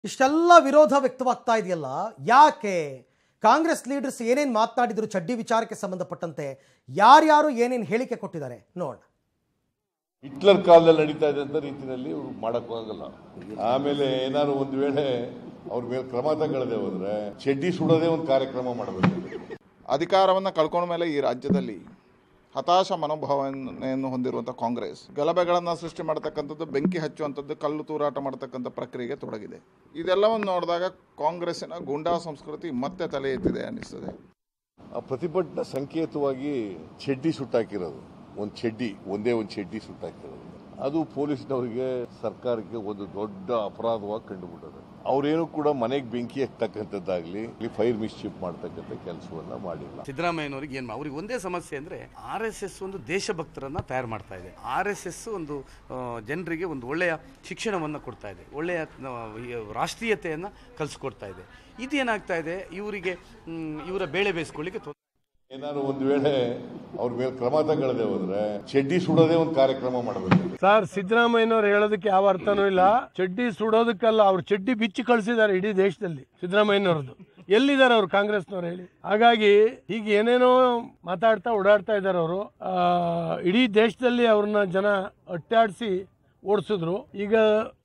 ಇಷ್ಟೆಲ್ಲ ವಿರೋಧ ವ್ಯಕ್ತವಾಗ್ತಾ ಇದೆಯಲ್ಲ ಯಾಕೆ ಕಾಂಗ್ರೆಸ್ ಲೀಡರ್ಸ್ ಏನೇನು ಮಾತನಾಡಿದ್ರು ಚಡ್ಡಿ ವಿಚಾರಕ್ಕೆ ಸಂಬಂಧಪಟ್ಟಂತೆ ಯಾರ್ಯಾರು ಏನೇನು ಹೇಳಿಕೆ ಕೊಟ್ಟಿದ್ದಾರೆ ನೋಡೋಣ ಹಿಟ್ಲರ್ ಕಾಲದಲ್ಲಿ ನಡೀತಾ ಇದ್ದಂಥ ರೀತಿಯಲ್ಲಿ ಇವ್ರು ಮಾಡೋಕ್ಕಾಗಲ್ಲ ಆಮೇಲೆ ಏನಾದ್ರು ಒಂದು ವೇಳೆ ಅವ್ರ ಮೇಲೆ ಕ್ರಮ ತಗೊಳ್ಳದೆ ಹೋದ್ರೆ ಚಡ್ಡಿ ಸುಡೋದೇ ಒಂದು ಕಾರ್ಯಕ್ರಮ ಮಾಡಬೇಕು ಅಧಿಕಾರವನ್ನು ಕಳ್ಕೊಂಡ ಮೇಲೆ ಈ ರಾಜ್ಯದಲ್ಲಿ ಹತಾಶ ಮನೋಭಾವನೆಯನ್ನು ಹೊಂದಿರುವಂಥ ಕಾಂಗ್ರೆಸ್ ಗಲಭೆಗಳನ್ನು ಸೃಷ್ಟಿ ಮಾಡತಕ್ಕಂಥದ್ದು ಬೆಂಕಿ ಹಚ್ಚುವಂಥದ್ದು ಕಲ್ಲು ತೂರಾಟ ಮಾಡತಕ್ಕಂಥ ಪ್ರಕ್ರಿಯೆಗೆ ತೊಡಗಿದೆ ಇದೆಲ್ಲವನ್ನು ನೋಡಿದಾಗ ಕಾಂಗ್ರೆಸ್ಸಿನ ಗೂಂಡಾ ಸಂಸ್ಕೃತಿ ಮತ್ತೆ ತಲೆ ಎತ್ತಿದೆ ಅನ್ನಿಸ್ತದೆ ಆ ಪ್ರತಿಭಟನಾ ಸಂಕೇತವಾಗಿ ಚಡ್ಡಿ ಸುಟ್ಟಾಕಿರೋದು ಒಂದು ಚಡ್ಡಿ ಒಂದೇ ಒಂದು ಚಡ್ಡಿ ಸುಟ್ಟಾಕಿರೋದು ಅದು ಪೊಲೀಸ್ನವರಿಗೆ ಸರ್ಕಾರಕ್ಕೆ ಒಂದು ದೊಡ್ಡ ಅಪರಾಧವಾಗಿ ಕಂಡುಬಿಟ್ಟದೆ ಅವರೇನು ಕೂಡ ಮನೆಗೆ ಬೆಂಕಿ ಹಾಕ್ತಕ್ಕಂಥದ್ದಾಗ್ಲಿ ಫೈರ್ ಮಿಸ್ಚೀಫ್ ಮಾಡ್ತಕ್ಕಂಥ ಕೆಲಸವನ್ನ ಮಾಡಿಲ್ಲ ಸಿದ್ದರಾಮಯ್ಯನವರಿಗೆ ಏನು ಅವ್ರಿಗೆ ಒಂದೇ ಸಮಸ್ಯೆ ಅಂದರೆ ಆರ್ ಎಸ್ ಎಸ್ ಒಂದು ದೇಶಭಕ್ತರನ್ನ ತಯಾರು ಮಾಡ್ತಾ ಇದೆ ಆರ್ ಎಸ್ ಎಸ್ ಒಂದು ಆ, ಜನರಿಗೆ ಒಂದು ಒಳ್ಳೆಯ ಶಿಕ್ಷಣವನ್ನು ಕೊಡ್ತಾ ಇದೆ ಒಳ್ಳೆಯ ಆ, ಈ ರಾಷ್ಟ್ರೀಯತೆಯನ್ನು ಕಲಿಸ್ಕೊಡ್ತಾ ಇದೆ ಇದೇನಾಗ್ತಾ ಇದೆ ಇವರಿಗೆ ಮ್, ಇವರ ಬೇಳೆ ಬೇಯಿಸ್ಕೊಳ್ಳಿಕ್ಕೆ ತೊಂದರೆ ಏನಾದ್ರು ಒಂದು ವೇಳೆ ಅವ್ರ ಮೇಲೆ ಕ್ರಮ ತಗೊಳ್ಳದೆ ಹೋದ್ರೆ ಚಡ್ಡಿ ಸುಡೋದೇ ಒಂದು ಕಾರ್ಯಕ್ರಮ ಮಾಡಬೇಕು ಸರ್ ಸಿದ್ದರಾಮಯ್ಯನವ್ರು ಹೇಳೋದಕ್ಕೆ ಯಾವ ಅರ್ಥನೂ ಇಲ್ಲ ಚಡ್ಡಿ ಸುಡೋದಕ್ಕಲ್ಲ ಅವ್ರು ಚಡ್ಡಿ ಬಿಚ್ಚಿ ಕಳಿಸಿದ್ದಾರೆ ಇಡೀ ದೇಶದಲ್ಲಿ ಸಿದ್ದರಾಮಯ್ಯನವ್ರದ್ದು ಎಲ್ಲಿದ್ದಾರೆ ಅವ್ರು ಕಾಂಗ್ರೆಸ್ನವ್ರು ಹೇಳಿ ಹಾಗಾಗಿ ಈಗ ಏನೇನೋ ಮಾತಾಡ್ತಾ ಓಡಾಡ್ತಾ ಇದ್ದಾರೆ ಅವರು ಇಡೀ ದೇಶದಲ್ಲಿ ಅವ್ರನ್ನ ಜನ ಅಟ್ಟಾಡಿಸಿ ಓಡಿಸಿದ್ರು ಈಗ